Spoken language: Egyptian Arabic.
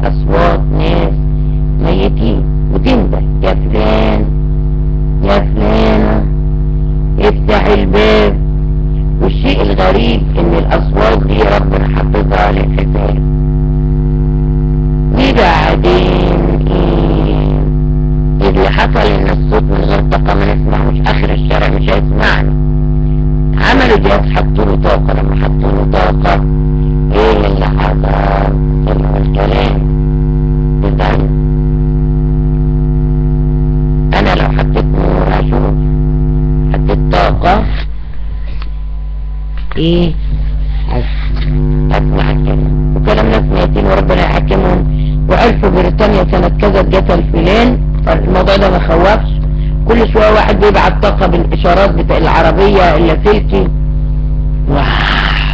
اصوات ناس ميتين وتنده يا فلان يا فلانة افتح الباب والشيء الغريب ان الاصوات دي ربنا حافظها للحساب وبعدين ايه اللي حصل ان الصوت من غير طاقة ما نسمعوش اخر الشارع مش هيسمعنا عملوا جهاز حطوا له طاقة لما حطوا له طاقة ايه اللي حصل سمعوا الكلام اذا انا لو حطيت نور هشوف حطيت طاقة ايه هس- هسمع الكلام وكلام ناس ميتين وربنا يحكمهم وعرفوا بريطانيا سنة كذا اتقتل فلان الموضوع ده ما خوفش كل شوية واحد بيبعت طاقة بالاشارات بتاع العربية اللاسلكي واو